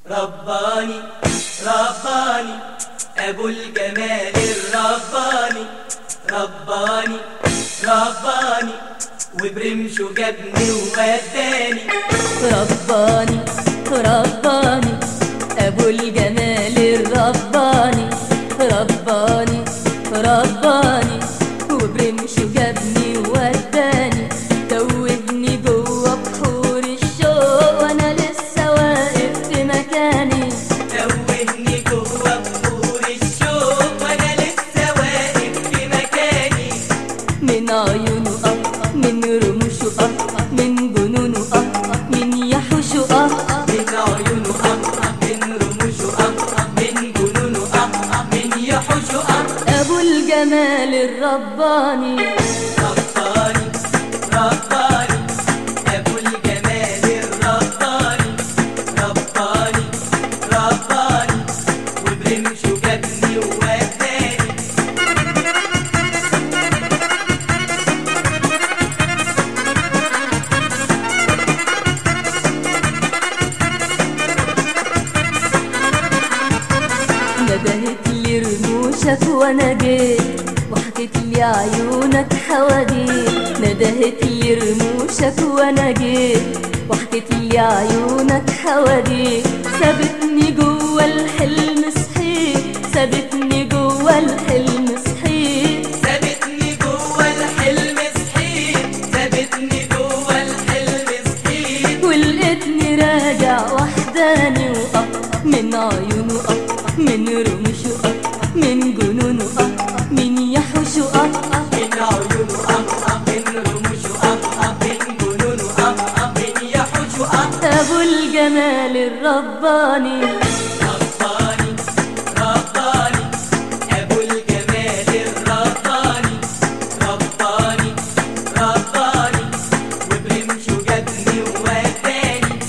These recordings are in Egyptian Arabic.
رباني رباني أبو الجمال الرباني رباني رباني وبرمشه جابني ووداني رباني رباني أبو الجمال الرباني رباني رباني وبرمشه جابني ووداني توهني جوا بحور الشوق وأنا لسه واقف في مكاني توهني جوا بحور الشوق وأنا لسه واقف في مكاني من عيونه آه من رموشه آه من جنونه آه من يحوشه آه من عيونه أم من رموشه أم من جنونه أم من يحوشه أم أبو الجمال الرباني رباني رباني أبو الجمال الرباني رباني رباني وبرمشه جابني ووداني ندهت لي رموشك وانا جيت وحكيت لي عيونك حواديت ندهت لي رموشك وانا جيت وحكيت لي عيونك حواديت سابتني جوا الحلم صحيت سابتني جوا الحلم صحيت سابتني جوا الحلم صحيت سابتني جوا الحلم صحيت ولقيتني راجع وحداني وأه من عيونه أه من رموشه أه من جنونه أه من يحوشه أه من عيونه أم أم من رموشه أم أم من جنونه أم أم من يحوشه أم أبو الجمال الرباني رباني رباني أبو الجمال الرباني رباني رباني وبرمشه جابني ووداني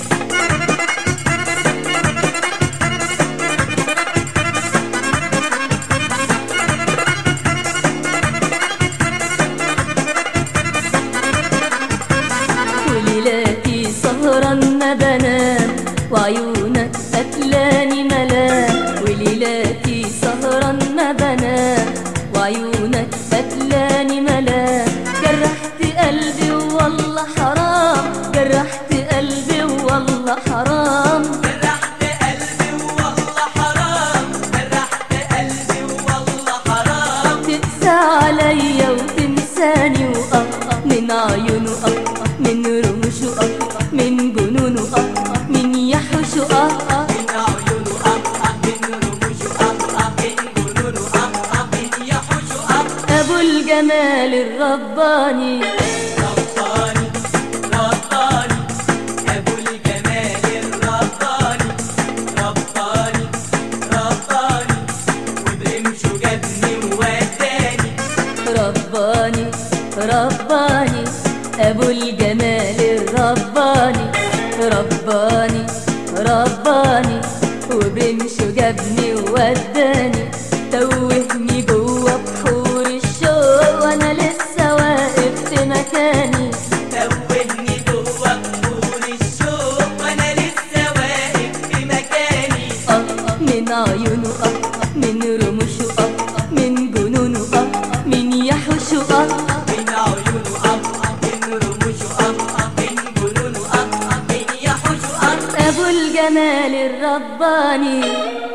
وليلاتي سهران ما بنام وعيونك قتلاني ملام وليلاتي سهران ما بنام وعيونك قتلاني ملام جرحت قلبي والله حرام جرحت قلبي والله حرام جرحت قلبي والله حرام جرحت قلبي والله حرام تقسى عليا وتنساني وأه من عيونه أه من رموشه أه من جنونه أه من يحوشه أه من عيونه أم أم من رموشه أم أم من جنونه أم أم من يحوشه أم أبو الجمال الرباني رباني رباني أبو الجمال الرباني رباني رباني وبرمشه جابني ووداني رباني رباني أبو الجمال الرباني رباني رباني وبمشه جابني ووداني توهني جوا بحور الشوق وأنا لسه واقف في مكاني توهني جوا بحور الشوق وأنا لسه واقف في مكاني آه من عيونه آه من رموشه آه من جنونه آه من يحوشه آه من عيونه أم أم من رموشه أم أم من جنونه أم أم من يحوشه أم أبو الجمال الرباني